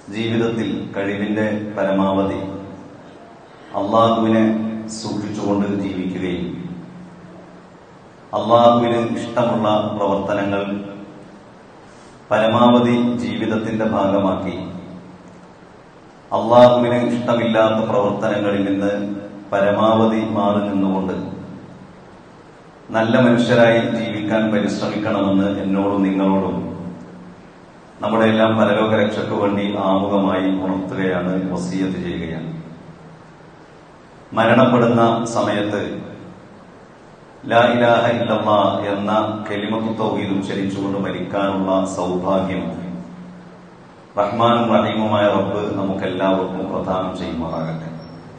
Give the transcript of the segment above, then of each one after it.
ജീവിതത്തിൽ കഴിവിന്റെ പരമാവധി അള്ളാഹുവിനെ സൂക്ഷിച്ചുകൊണ്ട് ജീവിക്കുകയും അള്ളാഹുവിന് ഇഷ്ടമുള്ള പ്രവർത്തനങ്ങൾ പരമാവധി ജീവിതത്തിന്റെ ഭാഗമാക്കി അള്ളാഹുവിന് ഇഷ്ടമില്ലാത്ത പ്രവർത്തനങ്ങളിൽ നിന്ന് പരമാവധി മാറി നിന്നുകൊണ്ട് നല്ല മനുഷ്യരായി ജീവിക്കാൻ പരിശ്രമിക്കണമെന്ന് എന്നോടും നിങ്ങളോടും നമ്മുടെ എല്ലാം പരലോക രക്ഷയ്ക്ക് വേണ്ടി ആമുഖമായി ഉണർത്തുകയാണ് വസീയത്ത് ചെയ്യുകയാണ് മരണപ്പെടുന്ന സമയത്ത് ലാ ഇലാഹ ഇല്ലല്ലാ എന്ന കെലിമത്തു തൗഹീദ് ഉച്ചരിച്ചുകൊണ്ട് മരിക്കാനുള്ള സൗഭാഗ്യം റഹ്മാനും റഹീമുമായ റബ്ബ് നമുക്കെല്ലാവർക്കും പ്രദാനം ചെയ്യുമാറാകട്ടെ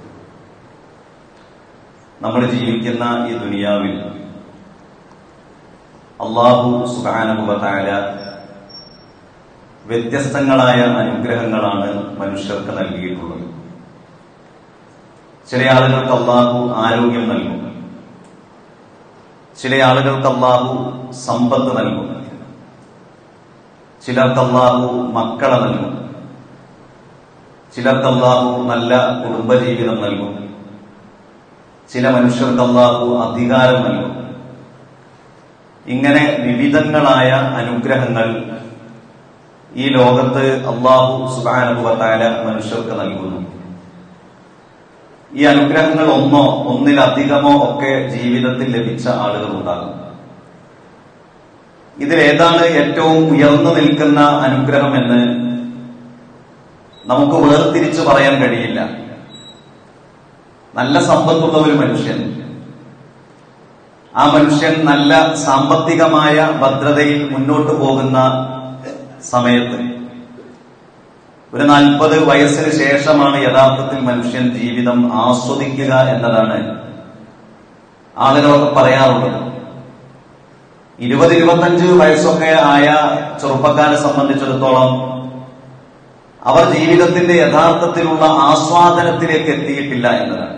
നമ്മൾ ജീവിക്കുന്ന ഈ ദുനിയാവിൽ അള്ളാഹു സുബാനുഭവത്തായ വ്യത്യസ്തങ്ങളായ അനുഗ്രഹങ്ങളാണ് മനുഷ്യർക്ക് നൽകിയിട്ടുള്ളത് ചില ആളുകൾക്ക് അള്ളാഹു ആരോഗ്യം നൽകും ചില ആളുകൾക്ക് അള്ളാഹു സമ്പത്ത് നൽകും ചിലർക്ക് അള്ളാഹു മക്കളെ നൽകും ചിലർക്ക് അള്ളാഹു നല്ല കുടുംബജീവിതം നൽകും ചില മനുഷ്യർക്ക് അള്ളാഹു അധികാരം നൽകും ഇങ്ങനെ വിവിധങ്ങളായ അനുഗ്രഹങ്ങൾ ഈ ലോകത്ത് അള്ളാഹു സുബാനുഭവത്തായ മനുഷ്യർക്ക് നൽകുന്നു ഈ അനുഗ്രഹങ്ങൾ ഒന്നോ ഒന്നിലധികമോ ഒക്കെ ജീവിതത്തിൽ ലഭിച്ച ആളുകൾ ഉണ്ടാകും ഇതിലേതാണ് ഏറ്റവും ഉയർന്നു നിൽക്കുന്ന അനുഗ്രഹം എന്ന് നമുക്ക് വേർതിരിച്ചു പറയാൻ കഴിയില്ല നല്ല സമ്പത്തുള്ള ഒരു മനുഷ്യൻ ആ മനുഷ്യൻ നല്ല സാമ്പത്തികമായ ഭദ്രതയിൽ മുന്നോട്ട് പോകുന്ന സമയത്ത് ഒരു നാൽപ്പത് വയസ്സിന് ശേഷമാണ് യഥാർത്ഥത്തിൽ മനുഷ്യൻ ജീവിതം ആസ്വദിക്കുക എന്നതാണ് ആളുകളൊക്കെ പറയാറുള്ളത് ഇരുപത് ഇരുപത്തഞ്ച് വയസ്സൊക്കെ ആയ ചെറുപ്പക്കാരെ സംബന്ധിച്ചിടത്തോളം അവർ ജീവിതത്തിന്റെ യഥാർത്ഥത്തിലുള്ള ആസ്വാദനത്തിലേക്ക് എത്തിയിട്ടില്ല എന്നതാണ്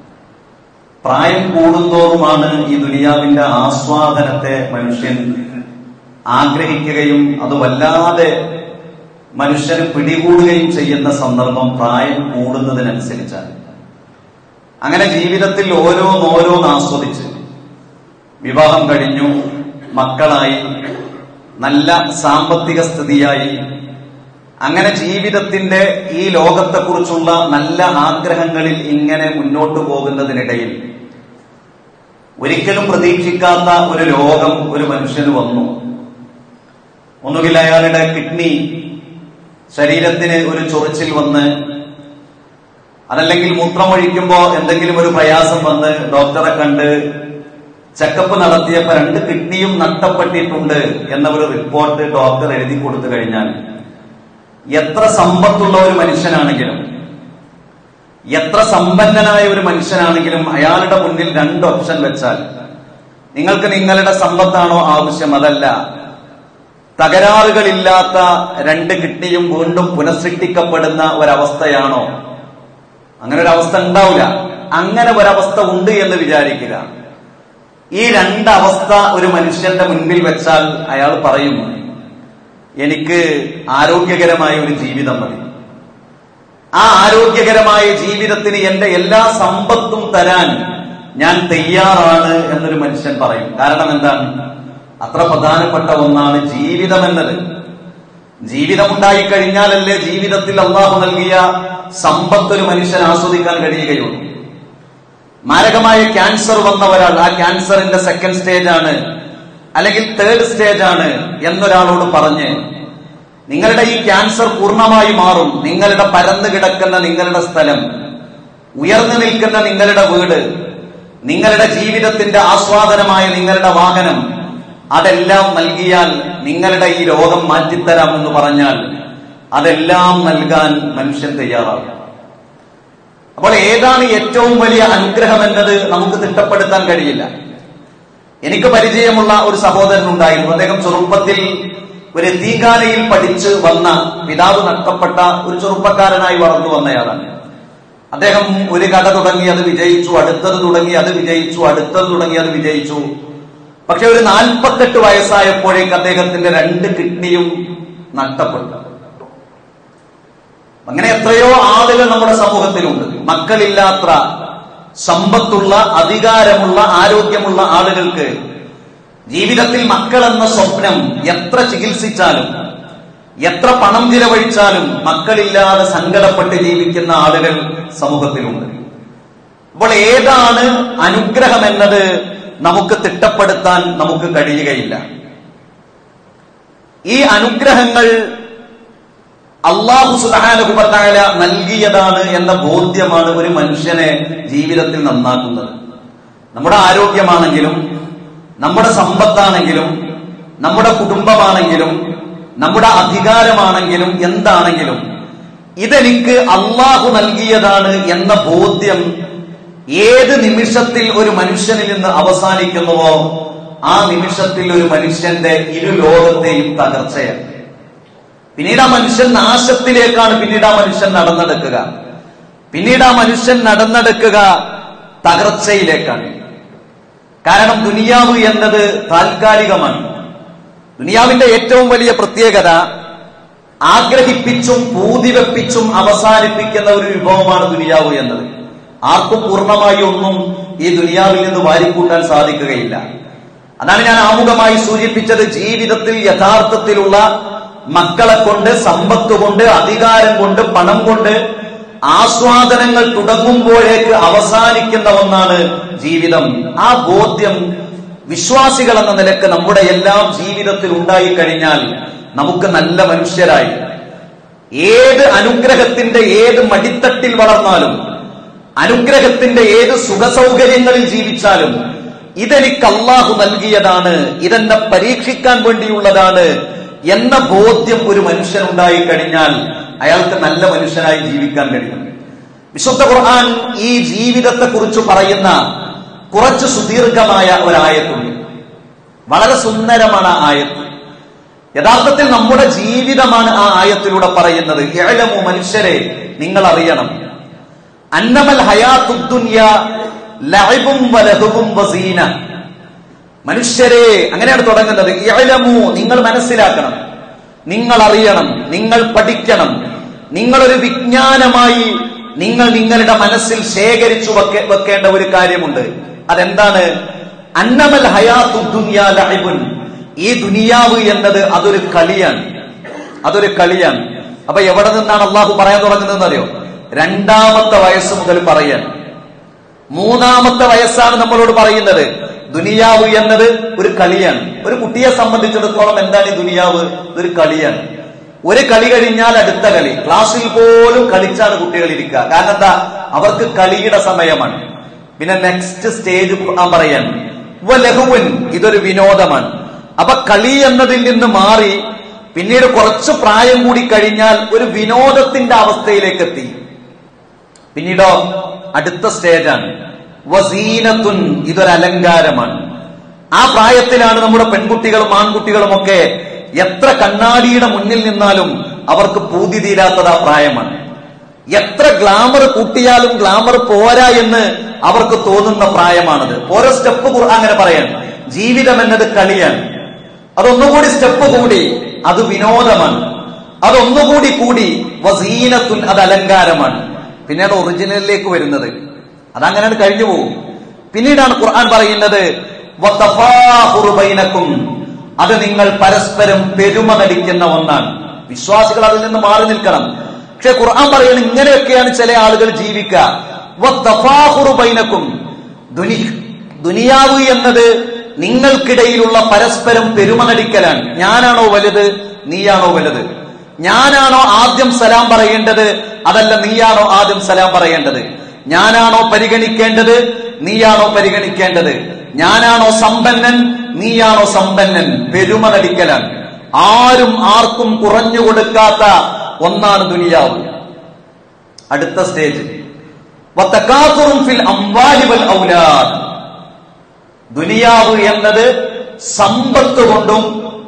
പ്രായം കൂടുന്തോറുമാണ് ഈ ദുനിയാവിന്റെ ആസ്വാദനത്തെ മനുഷ്യൻ ആഗ്രഹിക്കുകയും അത് വല്ലാതെ മനുഷ്യന് പിടികൂടുകയും ചെയ്യുന്ന സന്ദർഭം പ്രായം കൂടുന്നതിനനുസരിച്ചാണ് അങ്ങനെ ജീവിതത്തിൽ ഓരോന്നോരോന്ന് ആസ്വദിച്ച് വിവാഹം കഴിഞ്ഞു മക്കളായി നല്ല സാമ്പത്തിക സ്ഥിതിയായി അങ്ങനെ ജീവിതത്തിന്റെ ഈ ലോകത്തെക്കുറിച്ചുള്ള നല്ല ആഗ്രഹങ്ങളിൽ ഇങ്ങനെ മുന്നോട്ടു പോകുന്നതിനിടയിൽ ഒരിക്കലും പ്രതീക്ഷിക്കാത്ത ഒരു രോഗം ഒരു മനുഷ്യന് വന്നു ഒന്നുകിൽ അയാളുടെ കിഡ്നി ശരീരത്തിന് ഒരു ചൊറിച്ചിൽ വന്ന് അതല്ലെങ്കിൽ മൂത്രമൊഴിക്കുമ്പോ എന്തെങ്കിലും ഒരു പ്രയാസം വന്ന് ഡോക്ടറെ കണ്ട് ചെക്കപ്പ് നടത്തിയപ്പോ രണ്ട് കിഡ്നിയും നഷ്ടപ്പെട്ടിട്ടുണ്ട് എന്ന ഒരു റിപ്പോർട്ട് ഡോക്ടർ എഴുതി കൊടുത്തു കഴിഞ്ഞാൽ എത്ര സമ്പത്തുള്ള ഒരു മനുഷ്യനാണെങ്കിലും എത്ര സമ്പന്നനായ ഒരു മനുഷ്യനാണെങ്കിലും അയാളുടെ മുന്നിൽ രണ്ട് ഓപ്ഷൻ വെച്ചാൽ നിങ്ങൾക്ക് നിങ്ങളുടെ സമ്പത്താണോ ആവശ്യം അതല്ല തകരാറുകളില്ലാത്ത രണ്ട് കിഡ്നിയും വീണ്ടും പുനഃസൃഷ്ടിക്കപ്പെടുന്ന ഒരവസ്ഥയാണോ അങ്ങനെ ഒരു അവസ്ഥ ഉണ്ടാവില്ല അങ്ങനെ ഒരവസ്ഥ ഉണ്ട് എന്ന് വിചാരിക്കുക ഈ രണ്ടവസ്ഥ ഒരു മനുഷ്യന്റെ മുൻപിൽ വെച്ചാൽ അയാൾ പറയും എനിക്ക് ആരോഗ്യകരമായ ഒരു ജീവിതം മതി ആ ആരോഗ്യകരമായ ജീവിതത്തിന് എന്റെ എല്ലാ സമ്പത്തും തരാൻ ഞാൻ തയ്യാറാണ് എന്നൊരു മനുഷ്യൻ പറയും കാരണം എന്താണ് അത്ര പ്രധാനപ്പെട്ട ഒന്നാണ് ജീവിതം എന്നത് ജീവിതം ഉണ്ടായി കഴിഞ്ഞാലല്ലേ ജീവിതത്തിൽ അള്ളാഹു നൽകിയ സമ്പത്ത് ഒരു മനുഷ്യൻ ആസ്വദിക്കാൻ കഴിയുകയുള്ളൂ മാരകമായ ക്യാൻസർ വന്ന ഒരാൾ ആ ക്യാൻസറിന്റെ സെക്കൻഡ് സ്റ്റേജ് ആണ് അല്ലെങ്കിൽ തേർഡ് സ്റ്റേജ് ആണ് എന്നൊരാളോട് പറഞ്ഞ് നിങ്ങളുടെ ഈ ക്യാൻസർ പൂർണ്ണമായി മാറും നിങ്ങളുടെ പരന്നു കിടക്കുന്ന നിങ്ങളുടെ സ്ഥലം ഉയർന്നു നിൽക്കുന്ന നിങ്ങളുടെ വീട് നിങ്ങളുടെ ജീവിതത്തിന്റെ ആസ്വാദനമായ നിങ്ങളുടെ വാഹനം അതെല്ലാം നൽകിയാൽ നിങ്ങളുടെ ഈ രോഗം മാറ്റിത്തരാമെന്ന് പറഞ്ഞാൽ അതെല്ലാം നൽകാൻ മനുഷ്യൻ തയ്യാറാകും അപ്പോൾ ഏതാണ് ഏറ്റവും വലിയ അനുഗ്രഹം എന്നത് നമുക്ക് തിട്ടപ്പെടുത്താൻ കഴിയില്ല എനിക്ക് പരിചയമുള്ള ഒരു സഹോദരൻ ഉണ്ടായിരുന്നു അദ്ദേഹം ചെറുപ്പത്തിൽ ഒരു തീകാലയിൽ പഠിച്ച് വന്ന പിതാവ് നഷ്ടപ്പെട്ട ഒരു ചെറുപ്പക്കാരനായി വളർന്നു വന്നയാളാണ് അദ്ദേഹം ഒരു കട തുടങ്ങി അത് വിജയിച്ചു അടുത്തത് തുടങ്ങി അത് വിജയിച്ചു അടുത്തത് തുടങ്ങി അത് വിജയിച്ചു പക്ഷെ ഒരു നാൽപ്പത്തെട്ട് വയസ്സായപ്പോഴേക്ക് അദ്ദേഹത്തിന്റെ രണ്ട് കിഡ്നിയും നഷ്ടപ്പെട്ടു അങ്ങനെ എത്രയോ ആളുകൾ നമ്മുടെ സമൂഹത്തിലുണ്ട് മക്കളില്ലാത്ത സമ്പത്തുള്ള അധികാരമുള്ള ആരോഗ്യമുള്ള ആളുകൾക്ക് ജീവിതത്തിൽ മക്കളെന്ന സ്വപ്നം എത്ര ചികിത്സിച്ചാലും എത്ര പണം ചിലവഴിച്ചാലും മക്കളില്ലാതെ സങ്കടപ്പെട്ട് ജീവിക്കുന്ന ആളുകൾ സമൂഹത്തിലുണ്ട് അപ്പോൾ ഏതാണ് അനുഗ്രഹം എന്നത് നമുക്ക് തിട്ടപ്പെടുത്താൻ നമുക്ക് കഴിയുകയില്ല ഈ അനുഗ്രഹങ്ങൾ അള്ളാഹു സുധാനുഭവത്തായ നൽകിയതാണ് എന്ന ബോധ്യമാണ് ഒരു മനുഷ്യനെ ജീവിതത്തിൽ നന്നാക്കുന്നത് നമ്മുടെ ആരോഗ്യമാണെങ്കിലും നമ്മുടെ സമ്പത്താണെങ്കിലും നമ്മുടെ കുടുംബമാണെങ്കിലും നമ്മുടെ അധികാരമാണെങ്കിലും എന്താണെങ്കിലും ഇതെനിക്ക് അള്ളാഹു നൽകിയതാണ് എന്ന ബോധ്യം ഏത് നിമിഷത്തിൽ ഒരു മനുഷ്യനിൽ നിന്ന് അവസാനിക്കുന്നുവോ ആ നിമിഷത്തിൽ ഒരു മനുഷ്യന്റെ ഇരു ലോകത്തെയും തകർച്ചയാണ് പിന്നീട് ആ മനുഷ്യൻ നാശത്തിലേക്കാണ് പിന്നീട് ആ മനുഷ്യൻ നടന്നെടുക്കുക പിന്നീട് ആ മനുഷ്യൻ നടന്നെടുക്കുക തകർച്ചയിലേക്കാണ് കാരണം ദുനിയാവ് എന്നത് താൽക്കാലികമാണ് ദുനിയാവിന്റെ ഏറ്റവും വലിയ പ്രത്യേകത ആഗ്രഹിപ്പിച്ചും പൂതിവെപ്പിച്ചും അവസാനിപ്പിക്കുന്ന ഒരു വിഭവമാണ് ദുനിയാവ് എന്നത് ആർക്കും പൂർണ്ണമായി ഒന്നും ഈ ദുനിയാവിൽ നിന്ന് വാരിക്കൂട്ടാൻ സാധിക്കുകയില്ല അതാണ് ഞാൻ ആമുഖമായി സൂചിപ്പിച്ചത് ജീവിതത്തിൽ യഥാർത്ഥത്തിലുള്ള മക്കളെ കൊണ്ട് സമ്പത്ത് കൊണ്ട് അധികാരം കൊണ്ട് പണം കൊണ്ട് ആസ്വാദനങ്ങൾ തുടങ്ങുമ്പോഴേക്ക് അവസാനിക്കുന്ന ഒന്നാണ് ജീവിതം ആ ബോധ്യം വിശ്വാസികൾ എന്ന നിലക്ക് നമ്മുടെ എല്ലാം ജീവിതത്തിൽ ഉണ്ടായി കഴിഞ്ഞാൽ നമുക്ക് നല്ല മനുഷ്യരായി ഏത് അനുഗ്രഹത്തിന്റെ ഏത് മടിത്തട്ടിൽ വളർന്നാലും അനുഗ്രഹത്തിന്റെ ഏത് സുഖസൗകര്യങ്ങളിൽ ജീവിച്ചാലും ഇതെനിക്ക് അള്ളാഹു നൽകിയതാണ് ഇതെന്നെ പരീക്ഷിക്കാൻ വേണ്ടിയുള്ളതാണ് എന്ന ബോധ്യം ഒരു മനുഷ്യനുണ്ടായി കഴിഞ്ഞാൽ അയാൾക്ക് നല്ല മനുഷ്യനായി ജീവിക്കാൻ കഴിയും വിശുദ്ധ ഖുർആൻ ഈ ജീവിതത്തെ കുറിച്ച് പറയുന്ന കുറച്ച് സുദീർഘമായ ഒരായത്തുണ്ട് വളരെ സുന്ദരമാണ് ആ ആയത്ത് യഥാർത്ഥത്തിൽ നമ്മുടെ ജീവിതമാണ് ആ ആയത്തിലൂടെ പറയുന്നത് ഏഴമു മനുഷ്യരെ നിങ്ങൾ അറിയണം അന്നമൽ ഹയാത്തുദ്ദുന്യ ലഅബും വലഹുവും വസീന മനുഷ്യരെ അങ്ങനെയാണ് തുടങ്ങുന്നത് ഇഴലമു നിങ്ങൾ മനസ്സിലാക്കണം നിങ്ങൾ അറിയണം നിങ്ങൾ പഠിക്കണം നിങ്ങളൊരു വിജ്ഞാനമായി നിങ്ങൾ നിങ്ങളുടെ മനസ്സിൽ ശേഖരിച്ചു വെക്ക വെക്കേണ്ട ഒരു കാര്യമുണ്ട് അതെന്താണ് അന്നമൽ ഹയാത്തുദ്ദുന്യ ലഅബുൻ ഈ ദുനിയാവ് എന്നത് അതൊരു കളിയാണ് അതൊരു കളിയാണ് അപ്പൊ എവിടെ നിന്നാണ് അള്ളാഹു പറയാൻ തുടങ്ങുന്നതെന്ന് അറിയോ രണ്ടാമത്തെ വയസ്സ് മുതൽ പറയാൻ മൂന്നാമത്തെ വയസ്സാണ് നമ്മളോട് പറയുന്നത് ദുനിയാവ് എന്നത് ഒരു കളിയാണ് ഒരു കുട്ടിയെ സംബന്ധിച്ചിടത്തോളം എന്താണ് ഈ ദുനിയാവ് ഒരു കളിയാണ് ഒരു കളി കഴിഞ്ഞാൽ അടുത്ത കളി ക്ലാസ്സിൽ പോലും കളിച്ചാണ് കുട്ടികൾ ഇരിക്കുക കാരണം എന്താ അവർക്ക് കളിയുടെ സമയമാണ് പിന്നെ നെക്സ്റ്റ് സ്റ്റേജ് ഞാൻ പറയാൻ ലഘുവൻ ഇതൊരു വിനോദമാണ് അപ്പൊ കളി എന്നതിൽ നിന്ന് മാറി പിന്നീട് കുറച്ച് പ്രായം കൂടി കഴിഞ്ഞാൽ ഒരു വിനോദത്തിന്റെ അവസ്ഥയിലേക്ക് എത്തി പിന്നീടോ അടുത്ത സ്റ്റേജാണ് വസീനത്തുൻ ഇതൊരു അലങ്കാരമാണ് ആ പ്രായത്തിലാണ് നമ്മുടെ പെൺകുട്ടികളും ആൺകുട്ടികളും ഒക്കെ എത്ര കണ്ണാടിയുടെ മുന്നിൽ നിന്നാലും അവർക്ക് പൂതി തീരാത്തത് ആ പ്രായമാണ് എത്ര ഗ്ലാമർ കൂട്ടിയാലും ഗ്ലാമർ പോരാ എന്ന് അവർക്ക് തോന്നുന്ന പ്രായമാണത് ഓരോ സ്റ്റെപ്പ് അങ്ങനെ പറയാൻ ജീവിതം എന്നത് കളിയാണ് അതൊന്നുകൂടി സ്റ്റെപ്പ് കൂടി അത് വിനോദമാണ് അതൊന്നുകൂടി കൂടി വസീനത്തുൻ അത് അലങ്കാരമാണ് പിന്നീട് ഒറിജിനലിലേക്ക് വരുന്നത് അതങ്ങനെയാണ് കഴിഞ്ഞു പോകും പിന്നീടാണ് ഖുർആൻ പറയുന്നത് വത്തഫാഖുറു ബൈനക്കും അത് നിങ്ങൾ പരസ്പരം പെരുമ നടിക്കുന്ന ഒന്നാണ് വിശ്വാസികൾ അതിൽ നിന്ന് മാറി നിൽക്കണം പക്ഷെ ഖുർആൻ പറയുന്നത് ഇങ്ങനെയൊക്കെയാണ് ചില ആളുകൾ ജീവിക്കുക വത്തഫാഖുറു ബൈനക്കും ദുനി ദുനിയാവ് എന്നത് നിങ്ങൾക്കിടയിലുള്ള പരസ്പരം പെരുമ നടിക്കലാണ് ഞാനാണോ വലുത് നീയാണോ വലുത് ഞാനാണോ ആദ്യം സലാം പറയേണ്ടത് അതല്ല നീയാണോ ആദ്യം സലാം പറയേണ്ടത് ഞാനാണോ പരിഗണിക്കേണ്ടത് നീയാണോ പരിഗണിക്കേണ്ടത് ഞാനാണോ സമ്പന്നൻ നീയാണോ സമ്പന്നൻ പെരുമ നടിക്കലാണ് ആരും ആർക്കും കുറഞ്ഞു കൊടുക്കാത്ത ഒന്നാണ് ദുനിയാവ് അടുത്ത സ്റ്റേജ് വത്തക്കാത്തുറും ഫിൽ അംവാലി വൽ ഔലാദ് ദുനിയാവ് എന്നത് സമ്പത്ത് കൊണ്ടും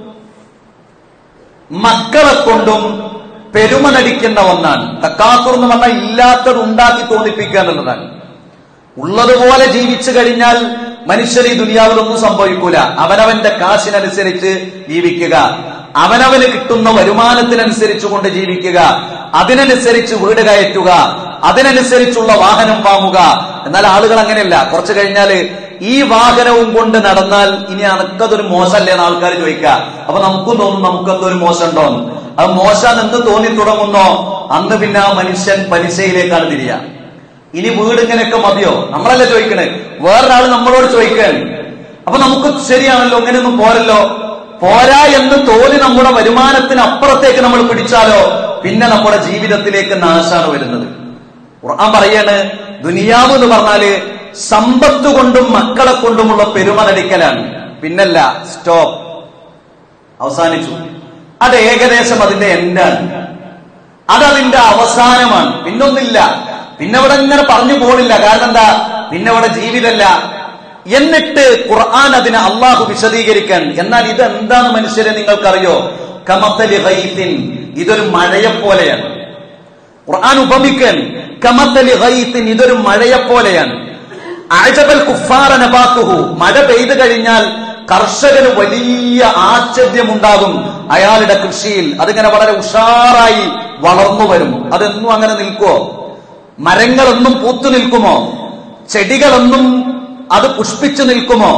മക്കളെ കൊണ്ടും പെരുമ നടിക്കുന്ന ഒന്നാണ് തക്കാത്തുർ എന്ന് പറഞ്ഞാൽ ഇല്ലാത്തത് ഉണ്ടാക്കി തോന്നിപ്പിക്കുക എന്നുള്ളതാണ് ഉള്ളതുപോലെ ജീവിച്ചു കഴിഞ്ഞാൽ മനുഷ്യർ ഈ ദുനിയാവിലൊന്നും സംഭവിക്കൂല അവനവന്റെ കാശിനനുസരിച്ച് ജീവിക്കുക അവനവന് കിട്ടുന്ന വരുമാനത്തിനനുസരിച്ച് കൊണ്ട് ജീവിക്കുക അതിനനുസരിച്ച് വീട് കയറ്റുക അതിനനുസരിച്ചുള്ള വാഹനം വാങ്ങുക എന്നാൽ ആളുകൾ അങ്ങനെയല്ല കുറച്ചു കഴിഞ്ഞാല് ഈ വാഹനവും കൊണ്ട് നടന്നാൽ ഇനി അനക്കതൊരു മോശമല്ലേ എന്ന് ആൾക്കാർ ചോദിക്കുക അപ്പൊ നമുക്കും തോന്നും നമുക്കെന്തോ ഒരു മോശമുണ്ടോ അത് മോശം എന്ന് തോന്നി തുടങ്ങുന്നോ അന്ന് പിന്നെ ആ മനുഷ്യൻ പലിശയിലേക്കാണ് തിരിയുക ഇനി വീട് ഇങ്ങനെയൊക്കെ മതിയോ നമ്മളല്ലേ ചോദിക്കണേ വേറൊരാൾ നമ്മളോട് ചോദിക്കാൻ അപ്പൊ നമുക്ക് ശരിയാണല്ലോ ഇങ്ങനെയൊന്നും പോരല്ലോ പോരാ എന്ന് തോന്നി നമ്മുടെ വരുമാനത്തിന് അപ്പുറത്തേക്ക് നമ്മൾ പിടിച്ചാലോ പിന്നെ നമ്മുടെ ജീവിതത്തിലേക്ക് നാശാണ് വരുന്നത് ഖുർആൻ പറയാണ് ദുനിയാവ് എന്ന് പറഞ്ഞാല് സമ്പത്ത് കൊണ്ടും മക്കളെ കൊണ്ടുമുള്ള പെരുമ നടിക്കലാണ് പിന്നല്ല സ്റ്റോപ്പ് അവസാനിച്ചു അത് ഏകദേശം അതിന്റെ എൻഡാണ് അതതിന്റെ അവസാനമാണ് പിന്നൊന്നില്ല പിന്നെ അവിടെ ഇങ്ങനെ പറഞ്ഞു പോണില്ല കാരണം എന്താ പിന്നെ അവിടെ ജീവിതമല്ല എന്നിട്ട് ഖുർആൻ അതിനെ അള്ളാഹു വിശദീകരിക്കാൻ എന്നാൽ ഇത് എന്താണ് മനുഷ്യരെ നിങ്ങൾക്കറിയോ കമത്തലി ഹൈത്തിൻ ഇതൊരു മഴയെ പോലെയാണ് ഖുർആൻ ഉപമിക്കാൻ കമത്തലി ഹൈത്തിൻ ഇതൊരു മഴയെ പോലെയാണ് അജബൽ കുഫാറ നബാത്തുഹു മഴ പെയ്തു കഴിഞ്ഞാൽ കർഷകന് വലിയ ആശ്ചര്യമുണ്ടാകും അയാളുടെ കൃഷിയിൽ അതിങ്ങനെ വളരെ ഉഷാറായി വളർന്നു വരും അതെന്നും അങ്ങനെ നിൽക്കുമോ മരങ്ങളൊന്നും പൂത്തു നിൽക്കുമോ ചെടികളൊന്നും അത് പുഷ്പിച്ചു നിൽക്കുമോ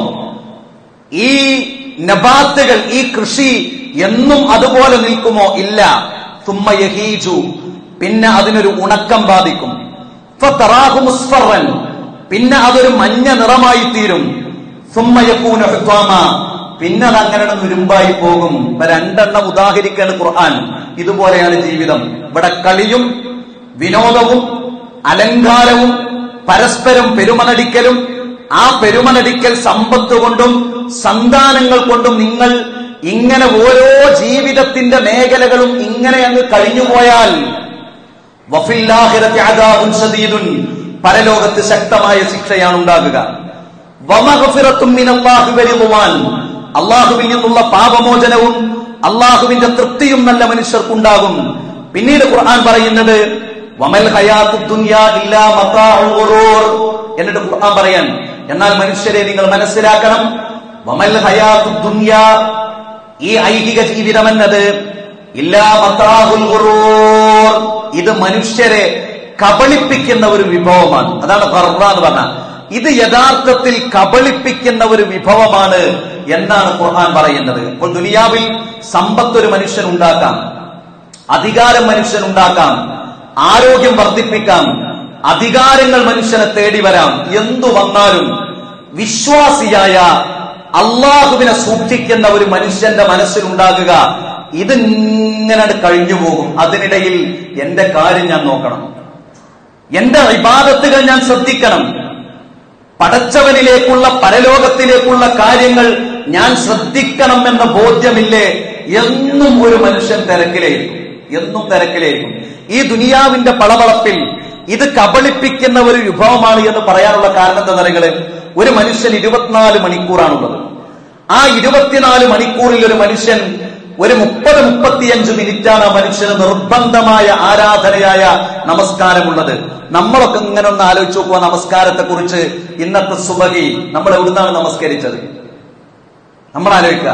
ഈ നബാത്തുകൾ ഈ കൃഷി എന്നും അതുപോലെ നിൽക്കുമോ ഇല്ല തുമ്മ യഹീജു പിന്നെ അതിനൊരു ഉണക്കം ബാധിക്കും ഫതറാഹു മുസ്ഫറൻ പിന്നെ അതൊരു മഞ്ഞ നിറമായി തീരും സുമ്മ യകൂന ഹുത്വാമ പിന്നെ അത് അങ്ങനെ നുരുമ്പായി പോകും ഇപ്പൊ രണ്ടെണ്ണം ഉദാഹരിക്കാണ് ഖുർആൻ ഇതുപോലെയാണ് ജീവിതം ഇവിടെ കളിയും വിനോദവും അലങ്കാരവും പരസ്പരം പെരുമനടിക്കലും ആ പെരുമനടിക്കൽ സമ്പത്ത് കൊണ്ടും സന്താനങ്ങൾ കൊണ്ടും നിങ്ങൾ ഇങ്ങനെ ഓരോ ജീവിതത്തിന്റെ മേഖലകളും ഇങ്ങനെ അങ്ങ് കഴിഞ്ഞുപോയാൽ വഫില്ലാഹിറത്തി അദാബുൻ ശദീദുൻ പരലോകത്ത് ശക്തമായ ശിക്ഷയാണ് ഉണ്ടാകുക വമഗ്ഫിറത്തും മിനല്ലാഹി വരിദ്വാൻ അള്ളാഹുവിൽ നിന്നുള്ള പാപമോചനവും അള്ളാഹുവിന്റെ തൃപ്തിയും നല്ല മനുഷ്യർക്കുണ്ടാകും പിന്നീട് ഖുർആൻ പറയുന്നത് വമൽ ഹയാത്തു ദുനിയാ ഇല്ലാ മതാഉൽ ഗുറൂർ എന്നിട്ട് ഖുർആൻ പറയാൻ എന്നാൽ മനുഷ്യരെ നിങ്ങൾ മനസ്സിലാക്കണം വമൽ ഹയാത്തു ദുനിയാ ഈ ഐഹിക ജീവിതം എന്നത് ഇല്ലാ മതാഉൽ ഗുറൂർ ഇത് മനുഷ്യരെ കബളിപ്പിക്കുന്ന ഒരു വിഭവമാണ് അതാണ് ഖർറ എന്ന് പറഞ്ഞ ഇത് യഥാർത്ഥത്തിൽ കബളിപ്പിക്കുന്ന ഒരു വിഭവമാണ് എന്നാണ് ഖുർആൻ പറയുന്നത് അപ്പോൾ ദുനിയാവിൽ സമ്പത്ത് ഒരു മനുഷ്യൻ ഉണ്ടാക്കാം അധികാരം മനുഷ്യൻ ഉണ്ടാക്കാം ആരോഗ്യം വർദ്ധിപ്പിക്കാം അധികാരങ്ങൾ മനുഷ്യനെ തേടി വരാം എന്തു വന്നാലും വിശ്വാസിയായ അള്ളാഹുവിനെ സൂക്ഷിക്കുന്ന ഒരു മനുഷ്യന്റെ മനസ്സിലുണ്ടാകുക ഇത് ഇങ്ങനെ കഴിഞ്ഞു പോകും അതിനിടയിൽ എന്റെ കാര്യം ഞാൻ നോക്കണം എന്റെ ഇബാദത്തുകൾ ഞാൻ ശ്രദ്ധിക്കണം പടച്ചവനിലേക്കുള്ള പരലോകത്തിലേക്കുള്ള കാര്യങ്ങൾ ഞാൻ ശ്രദ്ധിക്കണം എന്ന ബോധ്യമില്ലേ എന്നും ഒരു മനുഷ്യൻ തിരക്കിലായിരിക്കും എന്നും തിരക്കിലായിരിക്കും ഈ ദുനിയാവിന്റെ പളവളപ്പിൽ ഇത് കബളിപ്പിക്കുന്ന ഒരു വിഭവമാണ് എന്ന് പറയാനുള്ള കാരണം എന്താ നിങ്ങള് ഒരു മനുഷ്യൻ ഇരുപത്തിനാല് മണിക്കൂറാണുള്ളത് ആ ഇരുപത്തിനാല് മണിക്കൂറിൽ ഒരു മനുഷ്യൻ ഒരു മുപ്പത് മുപ്പത്തിയഞ്ച് മിനിറ്റാണ് ആ മനുഷ്യന് നിർബന്ധമായ ആരാധനയായ നമസ്കാരമുള്ളത് നമ്മളൊക്കെ ഇങ്ങനെ ഒന്ന് ആലോചിച്ച് നോക്കുക നമസ്കാരത്തെ കുറിച്ച് ഇന്നത്തെ സുബഹി നമ്മൾ എവിടുന്നാണ് നമസ്കരിച്ചത് നമ്മൾ ആലോചിക്കുക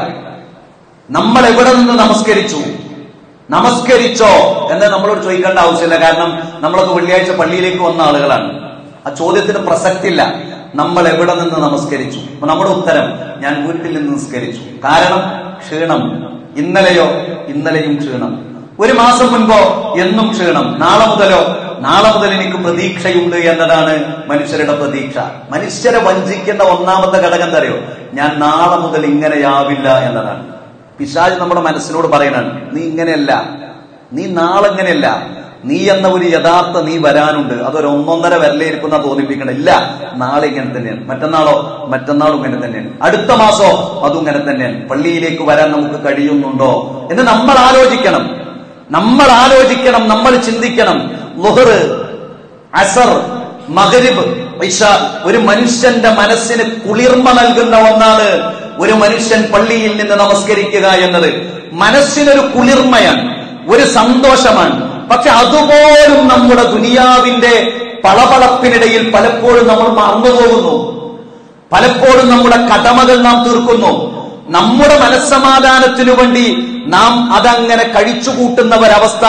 നമ്മൾ എവിടെ നിന്ന് നമസ്കരിച്ചു നമസ്കരിച്ചോ എന്ന് നമ്മളോട് ചോദിക്കേണ്ട ആവശ്യമില്ല കാരണം നമ്മളൊക്കെ വെള്ളിയാഴ്ച പള്ളിയിലേക്ക് വന്ന ആളുകളാണ് ആ ചോദ്യത്തിന് പ്രസക്തില്ല നമ്മൾ എവിടെ നിന്ന് നമസ്കരിച്ചു അപ്പൊ നമ്മുടെ ഉത്തരം ഞാൻ വീട്ടിൽ നിന്ന് നിസ്കരിച്ചു കാരണം ക്ഷീണം ഇന്നലെയോ ഇന്നലെയും ക്ഷീണം ഒരു മാസം മുൻപോ എന്നും ക്ഷീണം നാളെ മുതലോ നാളെ മുതൽ എനിക്ക് പ്രതീക്ഷയുണ്ട് എന്നതാണ് മനുഷ്യരുടെ പ്രതീക്ഷ മനുഷ്യരെ വഞ്ചിക്കുന്ന ഒന്നാമത്തെ ഘടകം എന്താ അറിയോ ഞാൻ നാളെ മുതൽ ഇങ്ങനെയാവില്ല എന്നതാണ് പിശാജ് നമ്മുടെ മനസ്സിനോട് പറയണാണ് നീ ഇങ്ങനെയല്ല നീ നാളെ ഇങ്ങനെയല്ല നീ എന്ന ഒരു യഥാർത്ഥ നീ വരാനുണ്ട് അതൊരു ഒന്നൊന്നര വരലേരിക്കുന്ന തോന്നിപ്പിക്കണം ഇല്ല നാളെ ഇങ്ങനെ തന്നെയാണ് മറ്റന്നാളോ മറ്റന്നാളും ഇങ്ങനെ തന്നെയാണ് അടുത്ത മാസോ അതും ഇങ്ങനെ തന്നെയാണ് പള്ളിയിലേക്ക് വരാൻ നമുക്ക് കഴിയുന്നുണ്ടോ എന്ന് നമ്മൾ ആലോചിക്കണം നമ്മൾ ആലോചിക്കണം നമ്മൾ ചിന്തിക്കണം ലുഹർ അസർ മകരിബ് ഇഷ ഒരു മനുഷ്യന്റെ മനസ്സിന് കുളിർമ നൽകുന്ന ഒന്നാണ് ഒരു മനുഷ്യൻ പള്ളിയിൽ നിന്ന് നമസ്കരിക്കുക എന്നത് മനസ്സിനൊരു കുളിർമയാണ് ഒരു സന്തോഷമാണ് പക്ഷെ അതുപോലും നമ്മുടെ ദുനിയാവിന്റെ പളപളപ്പിനിടയിൽ പലപ്പോഴും നമ്മൾ മറന്നുപോകുന്നു പലപ്പോഴും നമ്മുടെ കടമകൾ നാം തീർക്കുന്നു നമ്മുടെ മനസ്സമാധാനത്തിനു വേണ്ടി നാം അതങ്ങനെ കഴിച്ചുകൂട്ടുന്ന ഒരവസ്ഥ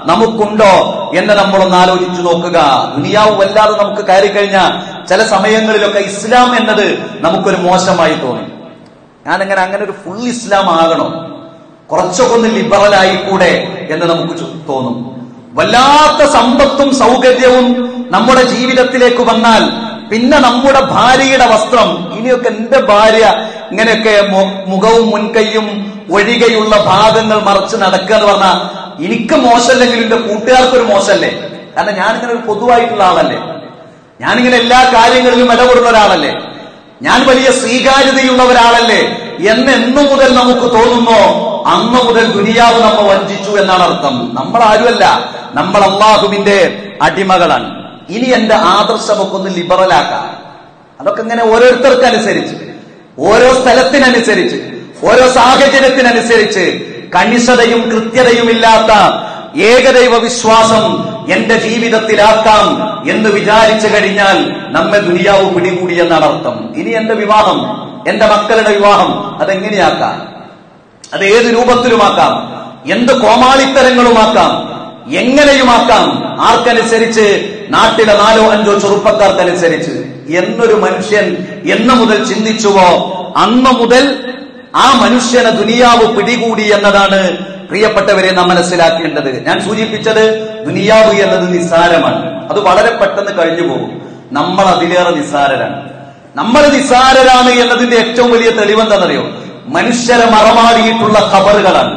നമുക്കുണ്ടോ എന്ന് നമ്മളൊന്ന് ആലോചിച്ചു നോക്കുക ദുനിയാവ് വല്ലാതെ നമുക്ക് കയറി കഴിഞ്ഞാൽ ചില സമയങ്ങളിലൊക്കെ ഇസ്ലാം എന്നത് നമുക്കൊരു മോശമായി തോന്നും ഞാനങ്ങനെ അങ്ങനെ ഒരു ഫുൾ ഇസ്ലാം ആകണോ കുറച്ചൊക്കെ ഒന്ന് ലിബറൽ ആയിക്കൂടെ എന്ന് നമുക്ക് ചു- തോന്നും വല്ലാത്ത സമ്പത്തും സൗകര്യവും നമ്മുടെ ജീവിതത്തിലേക്ക് വന്നാൽ പിന്നെ നമ്മുടെ ഭാര്യയുടെ വസ്ത്രം ഇനിയൊക്കെ എന്റെ ഭാര്യ ഇങ്ങനെയൊക്കെ മു- മുഖവും മുൻകൈയും ഒഴികെയുള്ള ഭാഗങ്ങൾ മറച്ച് നടക്കുക എന്ന് പറഞ്ഞാൽ എനിക്ക് മോശമല്ലെങ്കിലും എന്റെ കൂട്ടുകാർക്കൊരു മോശമല്ലേ കാരണം ഞാനിങ്ങനെ ഒരു പൊതുവായിട്ടുള്ള ആളല്ലേ ഞാനിങ്ങനെ എല്ലാ കാര്യങ്ങളിലും ഇടപെടുന്ന ഒരാളല്ലേ ഞാൻ വലിയ സ്വീകാര്യതയുള്ള ഒരാളല്ലേ എന്ന് എന്നു മുതൽ നമുക്ക് തോന്നുന്നോ അന്ന് മുതൽ ദുനിയാവ് നമ്മ വഞ്ചിച്ചു എന്നാണ് അർത്ഥം നമ്മൾ ആരുമല്ല നമ്മൾ അള്ളാഹുവിന്റെ അടിമകളാണ് ഇനി എന്റെ ആദർശമൊക്കെ ഒന്ന് ലിബറലാക്കാം അതൊക്കെ ഇങ്ങനെ ഓരോരുത്തർക്ക് അനുസരിച്ച് ഓരോ സ്ഥലത്തിനനുസരിച്ച് ഓരോ സാഹചര്യത്തിനനുസരിച്ച് കണിശതയും കൃത്യതയും ഇല്ലാത്ത ഏകദൈവ വിശ്വാസം എന്റെ ജീവിതത്തിലാക്കാം എന്ന് വിചാരിച്ചു കഴിഞ്ഞാൽ നമ്മെ ദുനിയാവ് പിടികൂടി എന്നാണ് അർത്ഥം ഇനി എന്റെ വിവാഹം എന്റെ മക്കളുടെ വിവാഹം അതെങ്ങനെയാക്കാം അത് ഏത് രൂപത്തിലുമാക്കാം എന്ത് കോമാളിത്തരങ്ങളുമാക്കാം എങ്ങനെയുമാക്കാം ആർക്കനുസരിച്ച് നാട്ടിലെ നാലോ അഞ്ചോ ചെറുപ്പക്കാർക്കനുസരിച്ച് എന്നൊരു മനുഷ്യൻ എന്ന് മുതൽ ചിന്തിച്ചുവോ അന്ന് മുതൽ ആ മനുഷ്യനെ ദുനിയാവ് പിടികൂടി എന്നതാണ് പ്രിയപ്പെട്ടവരെ നാം മനസ്സിലാക്കേണ്ടത് ഞാൻ സൂചിപ്പിച്ചത് ദുനിയാവ് എന്നത് നിസ്സാരമാണ് അത് വളരെ പെട്ടെന്ന് കഴിഞ്ഞു പോകും നമ്മൾ അതിലേറെ നിസ്സാരരാണ് നമ്മൾ നിസ്സാരരാണ് എന്നതിന്റെ ഏറ്റവും വലിയ തെളിവെന്താണെന്നറിയോ മനുഷ്യരെ മറമാടിയിട്ടുള്ള ഖബറുകളാണ്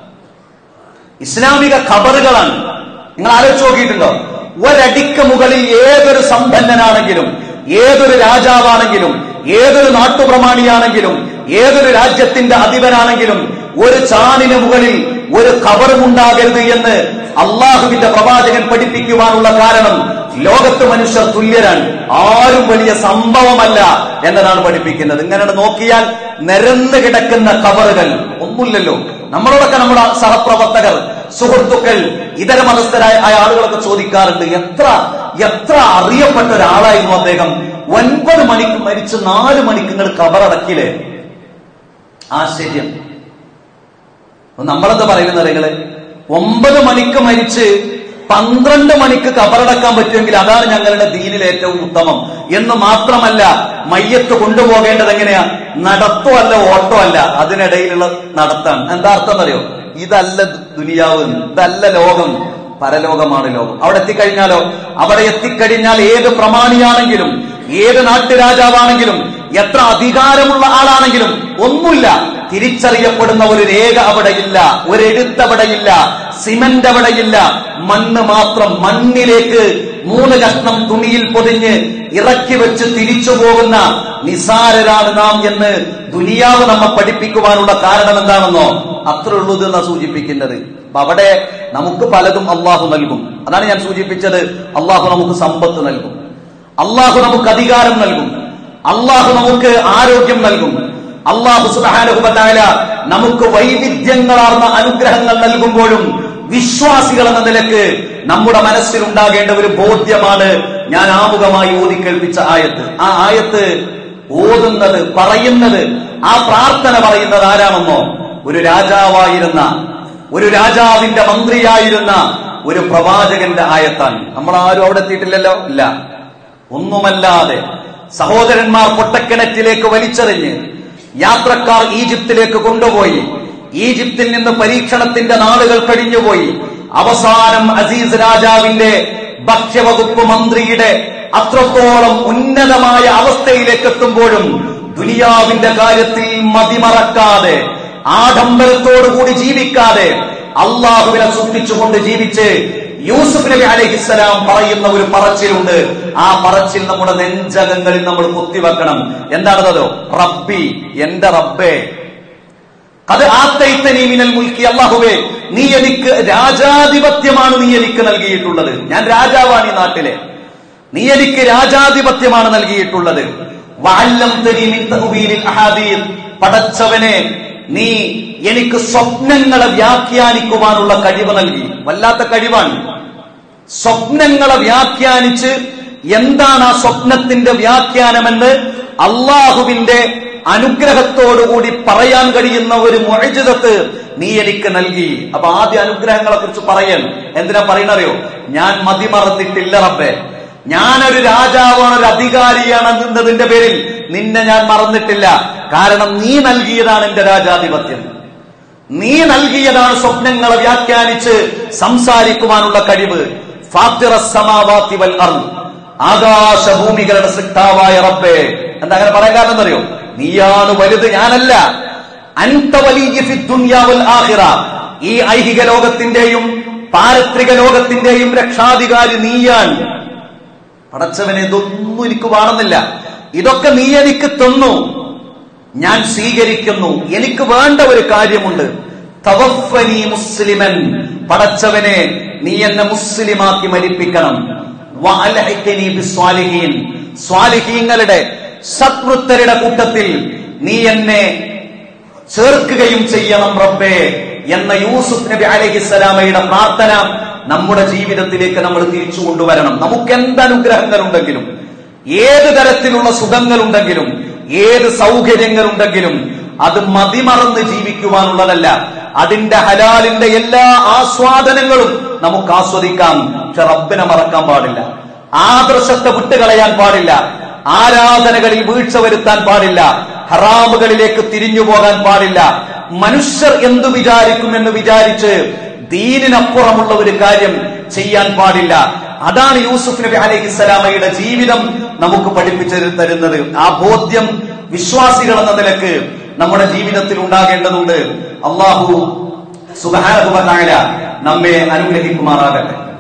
ഇസ്ലാമിക ഖബറുകളാണ് നിങ്ങൾ ആലോചിച്ച് നോക്കിയിട്ടുണ്ടോ ഒരടിക്ക് മുകളിൽ ഏതൊരു സമ്പന്നനാണെങ്കിലും ഏതൊരു രാജാവാണെങ്കിലും ഏതൊരു നാട്ടുപ്രമാണിയാണെങ്കിലും ഏതൊരു രാജ്യത്തിന്റെ അധിപനാണെങ്കിലും ഒരു ചാണിന് മുകളിൽ ഒരു ഖബറുമുണ്ടാകരുത് എന്ന് അള്ളാഹുവിന്റെ പ്രവാചകൻ പഠിപ്പിക്കുവാനുള്ള കാരണം ലോകത്ത് മനുഷ്യർ തുല്യരാണ് ആരും വലിയ സംഭവമല്ല എന്നതാണ് പഠിപ്പിക്കുന്നത് ഇങ്ങനെ നോക്കിയാൽ നിരന്ന് കിടക്കുന്ന ഖബറുകൾ ഒന്നുമില്ലല്ലോ നമ്മളോടൊക്കെ നമ്മുടെ സഹപ്രവർത്തകർ സുഹൃത്തുക്കൾ ഇതര മതസ്ഥരായ ആയ ആളുകളൊക്കെ ചോദിക്കാറുണ്ട് എത്ര എത്ര അറിയപ്പെട്ട ഒരാളായിരുന്നു അദ്ദേഹം ഒൻപത് മണിക്ക് മരിച്ച് നാല് മണിക്ക് നിങ്ങൾ കബറടക്കില്ലേ ആശ്ചര്യം അപ്പൊ നമ്മളെന്താ പറയുന്നത് നിങ്ങള് ഒമ്പത് മണിക്ക് മരിച്ച് പന്ത്രണ്ട് മണിക്ക് കബറടക്കാൻ പറ്റുമെങ്കിൽ അതാണ് ഞങ്ങളുടെ ദീനിൽ ഏറ്റവും ഉത്തമം എന്ന് മാത്രമല്ല മയ്യത്ത് കൊണ്ടുപോകേണ്ടത് എങ്ങനെയാ നടത്തോ അല്ല ഓട്ടോ അല്ല അതിനിടയിലുള്ള നടത്താണ് എന്താ അർത്ഥം അറിയോ ഇതല്ല ദുനിയാവ് ഇതല്ല ലോകം പരലോകമാണ് ലോകം അവിടെ എത്തിക്കഴിഞ്ഞാലോ അവിടെ എത്തിക്കഴിഞ്ഞാൽ ഏത് പ്രമാണിയാണെങ്കിലും ഏത് നാട്ടുരാജാവാണെങ്കിലും എത്ര അധികാരമുള്ള ആളാണെങ്കിലും ഒന്നുമില്ല തിരിച്ചറിയപ്പെടുന്ന ഒരു രേഖ അവിടെയില്ല ഒരു എഴുത്ത് അവിടെയില്ല സിമന്റ് അവിടെയില്ല മണ്ണ് മാത്രം മണ്ണിലേക്ക് മൂന്ന് കഷ്ണം തുണിയിൽ പൊതിഞ്ഞ് ഇറക്കി വെച്ച് തിരിച്ചു പോകുന്ന നിസാരരാണ് നാം എന്ന് ദുനിയാവ് നമ്മെ പഠിപ്പിക്കുവാനുള്ള കാരണം എന്താണെന്നോ അത്ര ഉള്ളത് എന്നാ സൂചിപ്പിക്കുന്നത് അപ്പൊ അവിടെ നമുക്ക് പലതും അള്ളാഹു നൽകും അതാണ് ഞാൻ സൂചിപ്പിച്ചത് അള്ളാഹു നമുക്ക് സമ്പത്ത് നൽകും അള്ളാഹു നമുക്ക് അധികാരം നൽകും അള്ളാഹു നമുക്ക് ആരോഗ്യം നൽകും അള്ളാഹു സുബാനുഹുബത്തായ നമുക്ക് വൈവിധ്യങ്ങളാർന്ന അനുഗ്രഹങ്ങൾ നൽകുമ്പോഴും വിശ്വാസികൾ എന്ന നിലക്ക് നമ്മുടെ മനസ്സിലുണ്ടാകേണ്ട ഒരു ബോധ്യമാണ് ഞാൻ ആമുഖമായി ഓതി കേൾപ്പിച്ച ആയത്ത് ആ ആയത്ത് ഓതുന്നത് പറയുന്നത് ആ പ്രാർത്ഥന പറയുന്നത് ആരാണെന്നോ ഒരു രാജാവായിരുന്ന ഒരു രാജാവിന്റെ മന്ത്രിയായിരുന്ന ഒരു പ്രവാചകന്റെ ആയത്താണ് നമ്മൾ ആരും അവിടെ എത്തിയിട്ടില്ലല്ലോ ഇല്ല ഒന്നുമല്ലാതെ സഹോദരന്മാർ പൊട്ടക്കിണറ്റിലേക്ക് വലിച്ചെറിഞ്ഞ് യാത്രക്കാർ ഈജിപ്തിലേക്ക് കൊണ്ടുപോയി ഈജിപ്തിൽ നിന്ന് പരീക്ഷണത്തിന്റെ നാളുകൾ കഴിഞ്ഞുപോയി അവസാനം അസീസ് രാജാവിന്റെ ഭക്ഷ്യവകുപ്പ് മന്ത്രിയുടെ അത്രത്തോളം ഉന്നതമായ അവസ്ഥയിലേക്ക് എത്തുമ്പോഴും ദുനിയാവിന്റെ കാര്യത്തിൽ മതിമറക്കാതെ ആഡംബരത്തോടുകൂടി ജീവിക്കാതെ അള്ളാഹുവിനെ സൂക്ഷിച്ചുകൊണ്ട് ജീവിച്ച് യൂസുഫ് നബി അലഹിസ്സലാം പറയുന്ന ഒരു പറച്ചിലുണ്ട് ആ പറച്ചിൽ നമ്മുടെ നെഞ്ചകങ്ങളിൽ നമ്മൾ കുത്തിവെക്കണം എന്താണതോ റബ്ബി എന്റെ റബ്ബേ അത് ആത്തൈത്തനീ മിനൽ മുൽക്കി അള്ളാഹുവേ നീ എനിക്ക് രാജാധിപത്യമാണ് നീ എനിക്ക് നൽകിയിട്ടുള്ളത് ഞാൻ രാജാവാണ് ഈ നാട്ടിലെ നീ എനിക്ക് രാജാധിപത്യമാണ് നൽകിയിട്ടുള്ളത് വഅല്ലംതനീ മിൻ തഅ്വീലിൽ അഹാദീസ് പടച്ചവനെ നീ എനിക്ക് സ്വപ്നങ്ങളെ വ്യാഖ്യാനിക്കുവാനുള്ള കഴിവ് നൽകി വല്ലാത്ത കഴിവാണ് സ്വപ്നങ്ങളെ വ്യാഖ്യാനിച്ച് എന്താണ് ആ സ്വപ്നത്തിന്റെ വ്യാഖ്യാനമെന്ന് അള്ളാഹുവിന്റെ അനുഗ്രഹത്തോടുകൂടി പറയാൻ കഴിയുന്ന ഒരു മൊഴിജിതത്ത് നീ എനിക്ക് നൽകി അപ്പൊ ആദ്യ അനുഗ്രഹങ്ങളെ കുറിച്ച് പറയൽ എന്തിനാ പറയണറിയോ ഞാൻ മതിമറന്നിട്ടില്ല റബ്ബെ ഞാനൊരു രാജാവാണ് ഒരു അധികാരിയാണ് എന്നതിന്റെ പേരിൽ നിന്നെ ഞാൻ മറന്നിട്ടില്ല കാരണം നീ നൽകിയതാണ് എന്റെ രാജാധിപത്യം നീ നൽകിയതാണ് സ്വപ്നങ്ങളെ വ്യാഖ്യാനിച്ച് സംസാരിക്കുവാനുള്ള കഴിവ് ഫാത്തിറ സമാവാത്തി വൽ അർദ് ആകാശഭൂമികളുടെ സൃഷ്ടാവായ റബ്ബേ എന്താ അങ്ങനെ പറയാൻ കാരണം എന്നറിയോ നീയാണ് വലുത് ഞാനല്ല അൻത വലിയ ഫി ദുനിയാ വൽ ആഖിറ ഈ ഐഹിക ലോകത്തിന്റെയും പാരത്രിക ലോകത്തിന്റെയും രക്ഷാധികാരി നീയാണ് പടച്ചവനെ ഇതൊന്നും എനിക്ക് വേണമെന്നില്ല ഇതൊക്കെ നീ എനിക്ക് തന്നു ഞാൻ സ്വീകരിക്കുന്നു എനിക്ക് വേണ്ട ഒരു കാര്യമുണ്ട് തവഫനി മുസ്ലിമൻ പടച്ചവനെ നീ എന്നെ മുസ്ലിമാക്കി മരിപ്പിക്കണം വഅൽഹിഖ്നി ബിസ്വാലിഹീൻ സ്വാലിഹീങ്ങളുടെ സത്വൃത്തരുടെ കൂട്ടത്തിൽ നീ എന്നെ ചേർക്കുകയും ചെയ്യണം റബ്ബേ എന്ന യൂസുഫ് നബി അലഹിസ്സലാമയുടെ പ്രാർത്ഥന നമ്മുടെ ജീവിതത്തിലേക്ക് നമ്മൾ തിരിച്ചു കൊണ്ടുവരണം നമുക്ക് എന്ത് അനുഗ്രഹങ്ങൾ ഉണ്ടെങ്കിലും ഏത് തരത്തിലുള്ള സുഖങ്ങൾ ഉണ്ടെങ്കിലും ഏത് സൗകര്യങ്ങൾ ഉണ്ടെങ്കിലും അത് മതിമറന്ന് ജീവിക്കുവാനുള്ളതല്ല അതിന്റെ ഹലാലിന്റെ എല്ലാ ആസ്വാദനങ്ങളും നമുക്ക് ആസ്വദിക്കാം പക്ഷെ റബ്ബിനെ മറക്കാൻ പാടില്ല ആദർശത്തെ വിട്ടുകളയാൻ പാടില്ല ആരാധനകളിൽ വീഴ്ച വരുത്താൻ പാടില്ല ഹറാമുകളിലേക്ക് തിരിഞ്ഞു പോകാൻ പാടില്ല മനുഷ്യർ എന്തു വിചാരിക്കുമെന്ന് വിചാരിച്ച് ദീനിനപ്പുറമുള്ള ഒരു കാര്യം ചെയ്യാൻ പാടില്ല അതാണ് യൂസുഫ് നബി അലഹിസ്സലാമയുടെ ജീവിതം നമുക്ക് പഠിപ്പിച്ചു തരുന്നത് ആ ബോധ്യം വിശ്വാസികൾ എന്ന നിലക്ക് നമ്മുടെ ജീവിതത്തിൽ ഉണ്ടാകേണ്ടതുണ്ട് അള്ളാഹു സുബാന നമ്മെ അനുഗ്രഹിക്കുമാറാകട്ടെ